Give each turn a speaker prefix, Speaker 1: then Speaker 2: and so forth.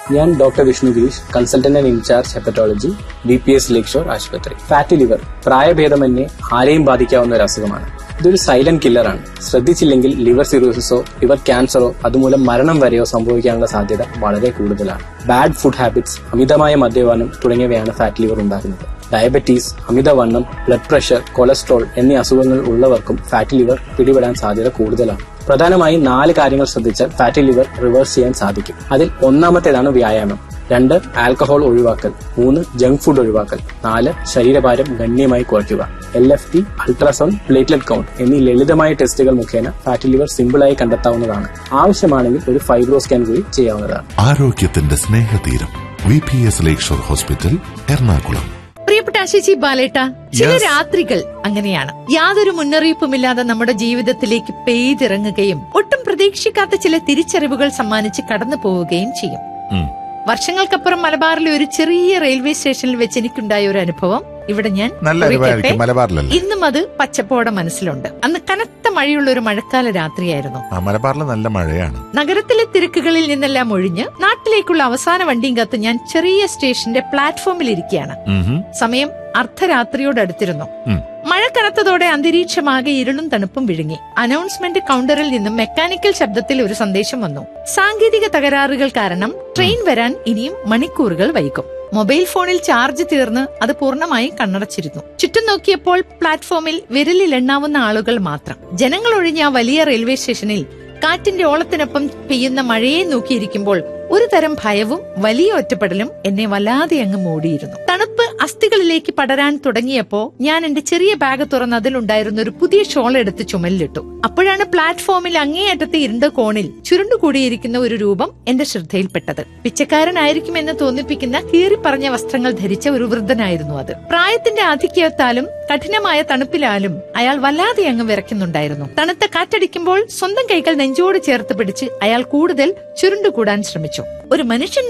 Speaker 1: ഞാൻ doctor Vishnu Girish consultant and in charge hepatology B P S lakeshore ആശുപത്രി fatty liver പ്രായഭേദമന്യേ ആരെയും ബാധിക്കാവുന്ന ഒരു അസുഖമാണ് ഇതൊരു സൈലന്റ് കില്ലറാണ് ശ്രദ്ധിച്ചില്ലെങ്കിൽ ലിവർ സിറോസിസോ ലിവർ ക്യാൻസറോ അതുമൂലം മരണം വരെയോ സംഭവിക്കാനുള്ള സാധ്യത വളരെ കൂടുതലാണ് ബാഡ് ഫുഡ് ഹാബിറ്റ്സ് അമിതമായ മദ്യപാനം തുടങ്ങിയവയാണ് ഫാറ്റ് ലിവർ ഉണ്ടാക്കുന്നത് ഡയബറ്റീസ് അമിതവണ്ണം ബ്ലഡ് പ്രഷർ കൊളസ്ട്രോൾ എന്നീ അസുഖങ്ങൾ ഉള്ളവർക്കും ഫാറ്റ് ലിവർ പിടിപെടാൻ സാധ്യത കൂടുതലാണ് പ്രധാനമായും നാല് കാര്യങ്ങൾ ശ്രദ്ധിച്ചാൽ ഫാറ്റി ലിവർ റിവേഴ്സ് ചെയ്യാൻ സാധിക്കും അതിൽ ഒന്നാമത്തേതാണ് വ്യായാമം രണ്ട് ആൽക്കഹോൾ ഒഴിവാക്കൽ മൂന്ന് ജങ്ക് ഫുഡ് ഒഴിവാക്കൽ നാല് ശരീരഭാരം ഗണ്യമായി കുറയ്ക്കുക L F T ultrasound platelet count എന്നീ ലളിതമായ ടെസ്റ്റുകൾ മുഖേന ഫാറ്റി ലിവർ സിമ്പിളായി കണ്ടെത്താവുന്നതാണ് ആവശ്യമാണെങ്കിൽ ഒരു ഫൈബ്രോ സ്കാൻ കൂടി ചെയ്യാവുന്നതാണ്
Speaker 2: ആരോഗ്യത്തിന്റെ സ്നേഹതീരം V P S lakeshore hospital Ernakulam
Speaker 3: പ്രിയപ്പെട്ട ആശിച്ചി ബാലേട്ട ചില
Speaker 2: Yes.
Speaker 3: രാത്രികൾ അങ്ങനെയാണ് യാതൊരു മുന്നറിയിപ്പുമില്ലാതെ നമ്മുടെ ജീവിതത്തിലേക്ക് പെയ്തിറങ്ങുകയും ഒട്ടും പ്രതീക്ഷിക്കാത്ത ചില തിരിച്ചറിവുകൾ സമ്മാനിച്ച് കടന്നു പോവുകയും ചെയ്യും
Speaker 2: ഉം.
Speaker 3: വർഷങ്ങൾക്കപ്പുറം മലബാറിലെ ഒരു ചെറിയ റെയിൽവേ സ്റ്റേഷനിൽ വെച്ച് എനിക്കുണ്ടായ ഒരു അനുഭവം ഇവിടെ ഞാൻ
Speaker 2: നല്ല
Speaker 3: കുറിക്കട്ടെ.
Speaker 2: അറിവായിരിക്കും മലബാറിലല്ലേ
Speaker 3: ഇന്നും അത് പച്ചപ്പോടെ മനസ്സിലുണ്ട് അന്ന് കനത്ത മഴയുള്ള ഒരു മഴക്കാല രാത്രിയായിരുന്നു
Speaker 2: ആ മലബാറിൽ നല്ല മഴയാണ്
Speaker 3: നഗരത്തിലെ തിരക്കുകളിൽ നിന്നെല്ലാം ഒഴിഞ്ഞ് നാട്ടിലേക്കുള്ള അവസാന വണ്ടിയും കത്ത് ഞാൻ ചെറിയ സ്റ്റേഷന്റെ പ്ലാറ്റ്ഫോമിൽ ഇരിക്കുകയാണ്
Speaker 2: ഉം.
Speaker 3: സമയം അർദ്ധരാത്രിയോടടുത്തിരുന്നു
Speaker 2: ഉം.
Speaker 3: മഴ കനത്തതോടെ അന്തരീക്ഷമാകെ ഇരുളും തണുപ്പും വിഴുങ്ങി അനൗൺസ്മെന്റ് കൗണ്ടറിൽ നിന്നും മെക്കാനിക്കൽ ശബ്ദത്തിൽ ഒരു സന്ദേശം വന്നു സാങ്കേതിക തകരാറുകൾ കാരണം ട്രെയിൻ വരാൻ ഇനിയും മണിക്കൂറുകൾ വൈകും മൊബൈൽ ഫോണിൽ ചാർജ് തീർന്ന് അത് പൂർണ്ണമായും കണ്ണടച്ചിരുന്നു ചുറ്റും നോക്കിയപ്പോൾ പ്ലാറ്റ്ഫോമിൽ വിരലിൽ എണ്ണാവുന്ന ആളുകൾ മാത്രം ജനങ്ങൾ ഒഴിഞ്ഞ ആ വലിയ റെയിൽവേ സ്റ്റേഷനിൽ കാറ്റിന്റെ ഓളത്തിനൊപ്പം പെയ്യുന്ന മഴയെ നോക്കിയിരിക്കുമ്പോൾ ഒരു തരം ഭയവും വലിയ ഒറ്റപ്പെടലും എന്നെ വല്ലാതെ അങ്ങ് മൂടിയിരുന്നു തണുപ്പ് അസ്ഥികളിലേക്ക് പടരാൻ തുടങ്ങിയപ്പോ ഞാൻ എന്റെ ചെറിയ ബാഗ് തുറന്ന് അതിലുണ്ടായിരുന്ന ഒരു പുതിയ ഷോൾ എടുത്ത് ചുമലിലിട്ടു അപ്പോഴാണ് പ്ലാറ്റ്ഫോമിൽ അങ്ങേയറ്റത്തെ ഇരുണ്ട കോണിൽ ചുരുണ്ടുകൂടിയിരിക്കുന്ന ഒരു രൂപം എന്റെ ശ്രദ്ധയിൽപ്പെട്ടത് പിച്ചക്കാരനായിരിക്കുമെന്ന് തോന്നിപ്പിക്കുന്ന കീറിപ്പറഞ്ഞ വസ്ത്രങ്ങൾ ധരിച്ച ഒരു വൃദ്ധനായിരുന്നു അത് പ്രായത്തിന്റെ ആധിക്യത്താലും കഠിനമായ തണുപ്പിലാലും അയാൾ വല്ലാതെ അങ്ങ് വിറയ്ക്കുന്നുണ്ടായിരുന്നു തണുത്ത കാറ്റടിക്കുമ്പോൾ സ്വന്തം കൈകൾ നെഞ്ചോട് ചേർത്ത് പിടിച്ച് അയാൾ കൂടുതൽ ചുരുണ്ടുകൂടാൻ ശ്രമിച്ചു ഒരു മനുഷ്യൻ